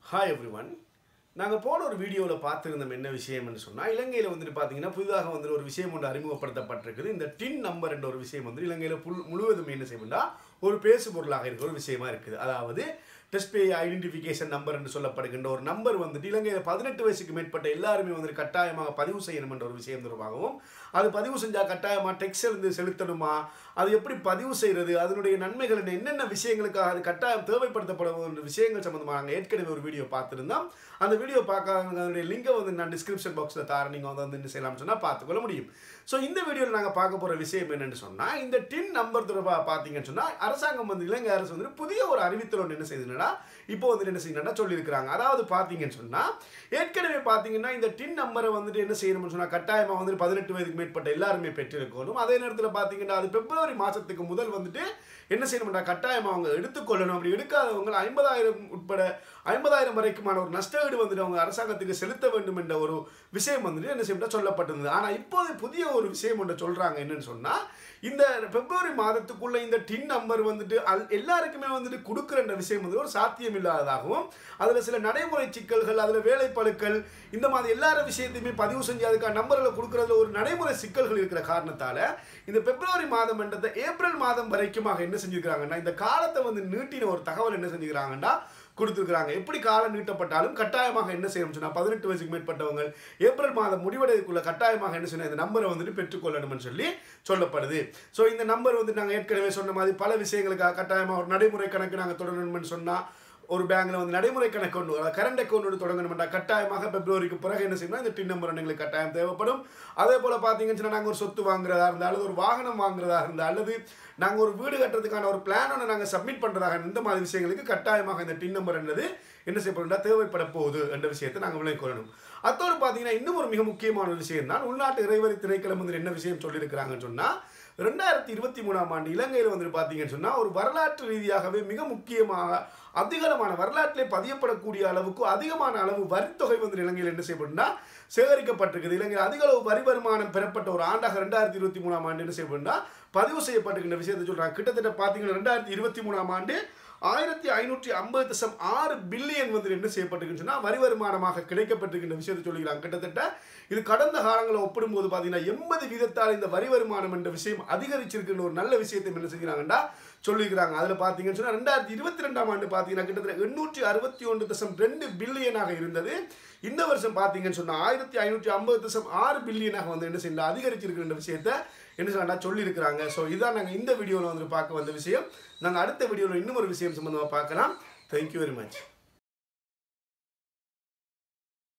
hi every one நாங்கள் போன ஒரு வீடியோவில் பார்த்துருந்தோம் என்ன விஷயம்னு சொன்னால் இலங்கையில் வந்துட்டு பார்த்தீங்கன்னா புதிதாக வந்து ஒரு விஷயம் ஒன்று அறிமுகப்படுத்தப்பட்டிருக்குது இந்த டின் நம்பர் என்ற ஒரு விஷயம் வந்து இலங்கையில் புல் முழுவதும் என்ன செய்யணும்னா ஒரு பேசு பொருளாக இருக்கிற ஒரு விஷயமா இருக்குது அதாவது டெஸ்ட் பே ஐடென்டிஃபிகேஷன் நம்பர் என்று சொல்லப்படுகின்ற ஒரு நம்பர் வந்துட்டு இலங்கையில் பதினெட்டு வயசுக்கு மேற்பட்ட எல்லாருமே வந்து கட்டாயமாக பதிவு செய்யணும் என்ற ஒரு விஷயம் தொடர்பாகவும் அது பதிவு செஞ்சால் கட்டாயமாக டெக்ஸ் இருந்து செலுத்தணுமா அது எப்படி பதிவு செய்கிறது அதனுடைய நன்மைகள் என்ன என்னென்ன விஷயங்களுக்காக அது கட்டாயம் தேவைப்படுத்தப்படும் விஷயங்கள் சம்மந்தமாக நாங்கள் ஏற்கனவே ஒரு வீடியோ பார்த்துருந்தோம் அந்த வீடியோ பார்க்காதவங்க அதனுடைய லிங்கை வந்து நான் டிஸ்கிரிப்ஷன் பாக்ஸில் தார நீங்கள் வந்து வந்து என்ன செய்யலாம்னு சொன்னால் பார்த்துக்கொள்ள முடியும் ஸோ இந்த வீடியோவில் நாங்கள் பார்க்க போகிற விஷயம் என்னென்னு சொன்னால் இந்த டின் நம்பர் தொடர்பாக பார்த்தீங்கன்னு சொன்னால் அரசாங்கம் வந்து இலங்கை அரசு வந்து புதிய ஒரு அறிவித்தல் ஒன்று என்ன செய்யுதுன்னா இப்போ வந்து என்ன செய்யணும்னா சொல்லியிருக்கிறாங்க அதாவது பார்த்தீங்கன்னு சொன்னால் ஏற்கனவே பார்த்தீங்கன்னா இந்த டின் நம்பரை வந்துட்டு என்ன செய்யணும்னு சொன்னால் கட்டாயமாக வந்துட்டு பதினெட்டு வயதுக்கு மேற்பட்ட எல்லாருமே பெற்றிருக்கணும் அதே நேரத்தில் பார்த்தீங்கன்னா அது பிப்ரவரி மாதத்துக்கு முதல் வந்துட்டு என்ன செய்யணும்னா கட்டாயமாக அவங்க எடுத்துக்கொள்ளணும் அப்படி எடுக்காதவங்க ஐம்பதாயிரம் உட்பட ஐம்பதாயிரம் வரைக்குமான ஒரு நஷ்டஈடு வந்துட்டு அவங்க அரசாங்கத்துக்கு செலுத்த வேண்டும் என்ற ஒரு விஷயம் வந்துட்டு என்ன செய்யணும் சொல்லப்பட்டிருந்தது ஆனால் இப்போது புதிய ஒரு விஷயம் ஒன்று சொல்கிறாங்க என்னன்னு சொன்னால் இந்த பிப்ரவரி மாதத்துக்குள்ள இந்த டின் நம்பர் வந்துட்டு அல் எல்லாருக்குமே வந்துட்டு கொடுக்குற விஷயம் வந்து ஒரு சாத்தியம் இல்லாததாகவும் அதில் சில நடைமுறை சிக்கல்கள் அதில் வேலைப்பழுக்கள் இந்த மாதிரி எல்லா விஷயத்தையுமே பதிவு செஞ்சு அதுக்கான நம்பர்களை கொடுக்குறதுல ஒரு நடைமுறை சிக்கல்கள் இருக்கிற காரணத்தால் இந்த பிப்ரவரி மாதம் என்றதை ஏப்ரல் மாதம் வரைக்குமாக என்ன செஞ்சுருக்கிறாங்கன்னா இந்த காலத்தை வந்து நீட்டின ஒரு தகவல் என்ன செஞ்சுக்கிறாங்கன்னா கொடுத்துருக்குறாங்க எப்படி காலம் நீட்டப்பட்டாலும் கட்டாயமாக என்ன செய்யணும் சொன்னால் பதினெட்டு வயசுக்கு மேற்பட்டவங்க ஏப்ரல் மாதம் முடிவடையதுக்குள்ள கட்டாயமாக என்ன செய்யணும் இந்த நம்பரை வந்துட்டு பெற்றுக்கொள்ளணும்னு சொல்லி சொல்லப்படுது ஸோ இந்த நம்பர் வந்து நாங்கள் ஏற்கனவே சொன்ன மாதிரி பல விஷயங்களுக்காக கட்டாயமாக ஒரு நடைமுறை கணக்கு நாங்கள் தொடரணும்னு சொன்னால் ஒரு பேங்க்ல வந்து நடைமுறை கணக்கு ஒன்று அதாவது கரண்ட் அக்கௌண்ட் ஒன்று தொடங்கணும்டா கட்டாயமாக பிப்ரவரிக்கு பிறகு என்ன செய்யணும் இந்த டின் நம்பர் எங்களுக்கு கட்டாயம் தேவைப்படும் அதே போல் பார்த்தீங்கன்னு சொன்னால் நாங்கள் ஒரு சொத்து வாங்குறதா இருந்தால் அல்லது ஒரு வாகனம் வாங்குறதா இருந்தால் அல்லது நாங்கள் ஒரு வீடு கட்டுறதுக்கான ஒரு பிளான் ஒன்று நாங்கள் சப்மிட் பண்ணுறதாக இந்த மாதிரி விஷயங்களுக்கு கட்டாயமாக இந்த டின் நம்பர் என்னது என்ன செய்யப்படும்னா தேவைப்பட போகுது என்ற விஷயத்தை நாங்கள் விளை கொள்ளணும் அத்தோடு பார்த்தீங்கன்னா இன்னும் ஒரு மிக முக்கியமான ஒரு விஷயம் தான் உள்நாட்டு இறைவரி திணைக்களம் வந்து என்ன விஷயம் சொல்லியிருக்கிறாங்கன்னு சொன்னால் ரெண்டாயிரத்தி இருபத்தி மூணாம் ஆண்டு இலங்கையில் வந்துட்டு பார்த்தீங்கன்னு சொன்னால் ஒரு வரலாற்று ரீதியாகவே மிக முக்கியமாக அதிகமான வரலாற்றிலே பதியப்படக்கூடிய அளவுக்கு அதிகமான அளவு வரித்தொகை வந்து இலங்கையில் என்ன செய்யப்படும்னா சேகரிக்கப்பட்டிருக்குது இலங்கையில் அதிக அளவு வரி வருமானம் பெறப்பட்ட ஒரு ஆண்டாக ரெண்டாயிரத்தி இருபத்தி மூணாம் ஆண்டு என்ன செய்யப்படும்னா பதிவு செய்யப்பட்டிருக்கின்ற விஷயத்தை சொல்கிறாங்க கிட்டத்தட்ட பார்த்தீங்கன்னா ரெண்டாயிரத்தி இருபத்தி மூணாம் ஆண்டு ஆயிரத்தி ஐநூற்றி ஐம்பது தசம் ஆறு பில்லியன் வந்து என்ன செய்யப்பட்டிருக்குன்னு வரி வருமானமாக கிடைக்கப்பட்டிருக்கின்ற விஷயத்தை சொல்லிக்கிறாங்க கிட்டத்தட்ட இது கடந்த காலங்களை ஒப்பிடும்போது பார்த்தீங்கன்னா எண்பது வீதத்தால் இந்த வரி வருமானம் என்ற விஷயம் அதிகரிச்சிருக்கின்ற ஒரு நல்ல விஷயத்தை என்ன செய்கிறாங்கண்டா சொல்லியிருக்கிறாங்க அதில் பார்த்தீங்கன்னு சொன்னால் ரெண்டாயிரத்தி இருபத்தி ரெண்டாம் ஆண்டு பார்த்தீங்கன்னா கிட்டத்தட்ட எண்ணூற்றி அறுபத்தி ஒன்று தசம் ரெண்டு பில்லியனாக இருந்தது இந்த வருஷம் பார்த்தீங்கன்னு சொன்னால் ஆயிரத்தி ஐநூற்றி ஐம்பது தசம் ஆறு பில்லியனாக வந்து என்ன செய்யலாம் அதிகரிச்சிருக்கின்ற விஷயத்தை என்ன சொல்லலாம் சொல்லியிருக்கிறாங்க ஸோ இதான் நாங்கள் இந்த வீடியோவில் வந்து பார்க்க வந்த விஷயம் நாங்கள் அடுத்த வீடியோவில் இன்னும் ஒரு விஷயம் சம்மந்தமாக பார்க்கலாம் தேங்க்யூ வெரி மச்